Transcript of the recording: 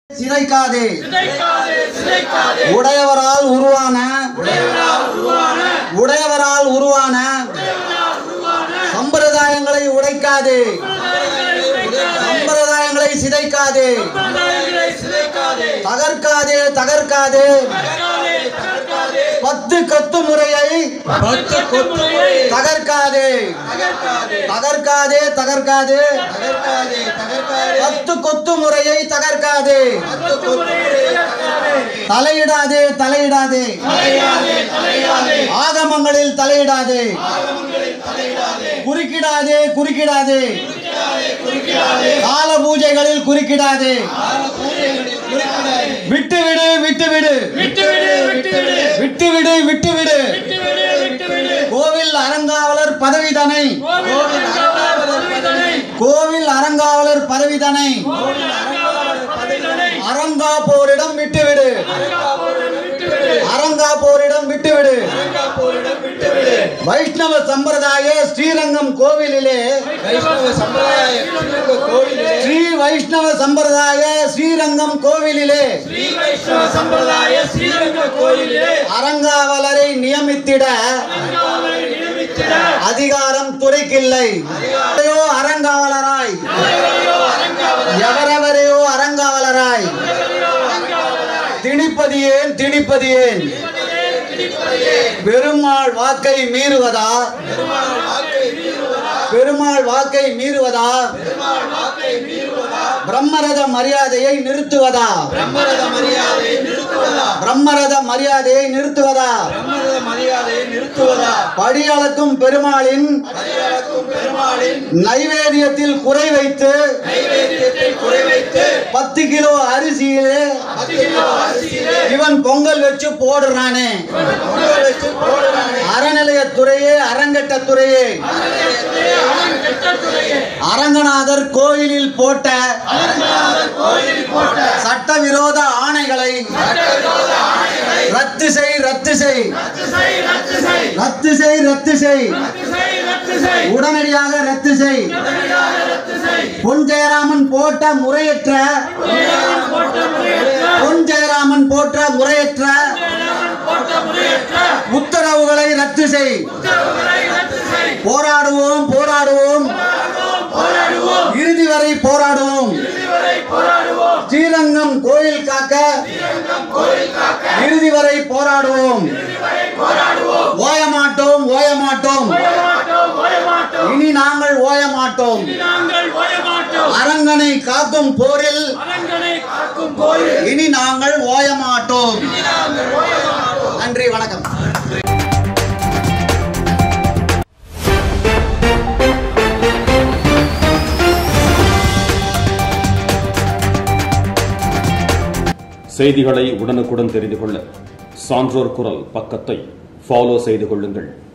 சிதைக்காதே சிதைக்காதே சிதைக்காதே உடையவரால் உருவான உடையவரால் உருவான உடையவரால் உருவான உடையவரால் உருவான சம்பிரதாயங்களை உடைக்காதே சம்பிரதாயங்களை உடைக்காதே சம்பிரதாயங்களை சிதைக்காதே சம்பிரதாயங்களை சிதைக்காதே தகர்க்காதே தகர்க்காதே தகர்க்காதே தகர்க்காதே பத்து கத்து முறையை பத்து கொத்துமுறையை தகர்க்காதே தகர்க்காதே தகர்க்காதே தகர்க்காதே தகர்க்காதே தகர்க்காதே பத்து கொத்து முறையை தகர்க்காதே பத்து கொத்துமுறையை தகர்க்காதே தலையிடாதே தலையிடாதே தலையாதே தலையாதே ஆகமங்களில் தலையிடாதே ஆகமங்களில் தலையிடாதே குறுக்கிடாதே குறுக்கிடாதே குறுக்கிடாதே கால பூஜைகளில் குறுக்கிடாதே பூஜைகளில் குறுக்கிடாதே விட்டுவிடு விட்டுவிடு விட்டுவிடு விட்டுவிடு விட்டுவிடு விட்டுவிடு விட்டுவிடு விட்டுவிடு கோவில் அறங்காவலர் பதவிதனை கோவில் அறங்காவலர் பதவிதனை கோவில் அறங்காவலர் பதவிதனை கோவில் அறங்காவலர் பதவிதனை அறங்காப்போரிடம் விட்டுவிடு அறங்காவோரிடம் விட்டுவிடு அறங்காப்போரிடம் விட்டுவிடு அறங்காப்போரிடம் விட்டுவிடு வைஷ்ணவ சம்பிரதாய ஸ்ரீரங்கம் கோவிலிலே வைஷ்ணவ சம்பிரதாய கோவிலே ஸ்ரீ வைஷ்ணவ சம்பிரதாய ஸ்ரீரங்கம் கோவிலிலே ஸ்ரீ வைஷ்ணவ சம்பிரதாய ஸ்ரீரங்க கோயிலிலே அறங்காவலரை நியமித்திட அறங்காவலரை நியமித்திட அதிகாரம் துறைக்கில்லை எவரையோ அறங்காவலராய் எவரையோ அறங்காவலர் எவரவரையோ அறங்காவலராய் எவரையோ அறங்காவலராய் திணிப்பது ஏன் திணிப்பது ஏன் திணிப்பதே திணிப்பதே பெருமாள் வாக்கை மீறுவதா பெருமாள் வாக்கை மீறுவதா பெருமாள் வாக்கை மீறுவதா பெருமாள் வாக்கை மீறுவதா பிரம்மரத மரியாதையை நிறுத்துவதா பிரம்மரத மரியாதையை நிறுத்துவதா பிரம்மரத மரியாதையை நிறுத்துவதா பிரம்மரத மரியாதையை நிறுத்துவதா படியளக்கும் பெருமாளின் அடியாளக்கும் பெருமாளின் நைவேத்தியத்தில் குறை வைத்து நைவேத்தியத்தை குறைவைத்து பத்து கிலோ அரிசியிலே பத்து கிலோ அரிசியிலே இவன் பொங்கல் வச்சு போடுறானே உணவு வச்சு போடுறானே அறநிலையத்துறையே அரங்கட்டத்துறையே அவன் கெட்டத்துறையே அரங்கநாதர் கோயிலில் போட்ட அலங்காரர் கோயிலில் போட்ட சட்டவிரோத ஆணைகளை சட்டவிரோத ஆணைகளை ரத்து செய் ரத்து செய் ரத்து செய் ரத்து செய் ரத்து செய் ரத்து செய் ரத்து செய் ரத்து செய் உடனடியாக ரத்து செய் உடனடியாக ரத்து செய் பொன் ஜெயராமன் போட்ட முறையற்ற ஜெயராமன் போட்ட முறையற்ற பொன் ஜெயராமன் போற்ற முறையற்ற ஜெயராமன் போட்ட முறையற்ற உத்தரவுகளை ரத்து செய் உத்தரவுகளை ரத்து செய் போராடுவோம் போராடுவோம் போராடுவோம் போராடுவோம் இறுதி வரை போராடுவோம் இதுவரை போராடுவோம் ஸ்ரீரங்கம் கோயில் காக்க ஸ்ரீரங்கம் கோயில் காக்க இறுதி வரை போராடுவோம் இதுவரை போராடுவோம் ஓய மாட்டோம் ஓய மாட்டோம் ஓய மாட்டோம் ஓய மாட்டோம் இனி நாங்கள் ஓய மாட்டோம் இனி நாங்கள் ஓய மாட்டோம் அரங்கனை காக்கும் போரில் அரங்கனை காக்கும் கோயில் இனி நாங்கள் ஓய மாட்டோம் இனி நாங்கள் ஓய மாட்டோம் நன்றி வணக்கம் செய்திகளை உடனுக்குடன் தெரிந்து கொள்ள சான்றோர் குரல் பக்கத்தை ஃபாலோ செய்து கொள்ளுங்கள்